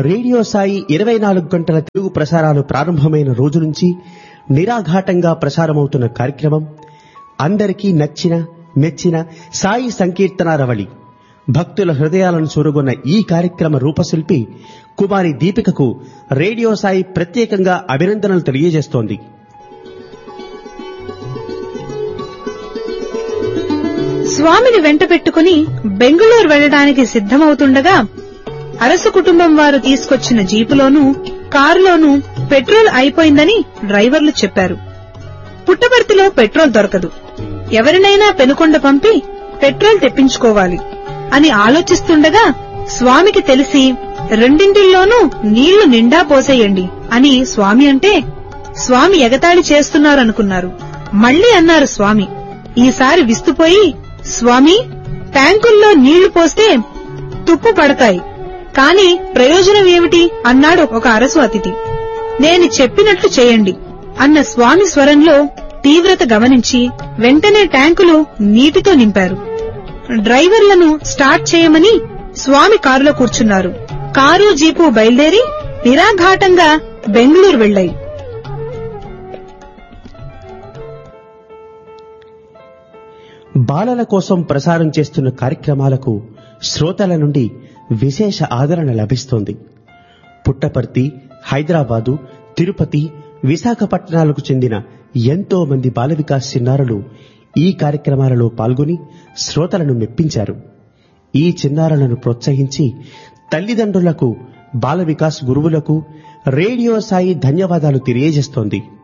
radio Sai ఇరవై నాలుగు గంటల తెలుగు ప్రసారాలు ప్రారంభమైన రోజు నుంచి నిరాఘాటంగా ప్రసారమవుతున్న కార్యక్రమం అందరికీ నచ్చిన మెచ్చిన సాయి సంకీర్తనారవళి భక్తుల హృదయాలను చూరగొన్న ఈ కార్యక్రమ రూపశిల్పి కుమారి దీపికకు రేడియో సాయి ప్రత్యేకంగా అభినందనలు తెలియజేస్తోంది స్వామిని వెంట పెట్టుకుని బెంగుళూరు వెళ్లడానికి సిద్ధమవుతుండగా అరసు కుటుంబం వారు తీసుకొచ్చిన జీపులోనూ కారులోనూ పెట్రోల్ అయిపోయిందని డ్రైవర్లు చెప్పారు పుట్టపర్తిలో పెట్రోల్ దొరకదు ఎవరినైనా పెనుకొండ పంపి పెట్రోల్ తెప్పించుకోవాలి అని ఆలోచిస్తుండగా స్వామికి తెలిసి రెండింటిల్లోనూ నీళ్లు నిండా పోసేయండి అని స్వామి అంటే స్వామి ఎగతాళి చేస్తున్నారనుకున్నారు మళ్ళీ అన్నారు స్వామి ఈసారి విస్తుపోయి స్వామి ట్యాంకుల్లో నీళ్లు పోస్తే తుప్పు పడతాయి కాని ప్రయోజనం ఏమిటి అన్నాడు ఒక అరసు అతిథి నేను చెప్పినట్లు చేయండి అన్న స్వామి స్వరంలో తీవ్రత గమనించి వెంటనే ట్యాంకులు నీటితో నింపారు డ్రైవర్లను స్టార్ట్ చేయమని స్వామి కారులో కూర్చున్నారు కారు జీపు బయలుదేరి నిరాఘాటంగా బెంగళూరు వెళ్లాయి బాలల కోసం ప్రసారం చేస్తున్న కార్యక్రమాలకు శ్రోతల నుండి విశేష ఆదరణ లభిస్తోంది పుట్టపర్తి హైదరాబాదు తిరుపతి విశాఖపట్నాలకు చెందిన ఎంతో మంది బాల వికాస్ చిన్నారులు ఈ కార్యక్రమాలలో పాల్గొని శ్రోతలను మెప్పించారు ఈ చిన్నారులను ప్రోత్సహించి తల్లిదండ్రులకు బాల వికాస్ గురువులకు రేడియో సాయి ధన్యవాదాలు తెలియజేస్తోంది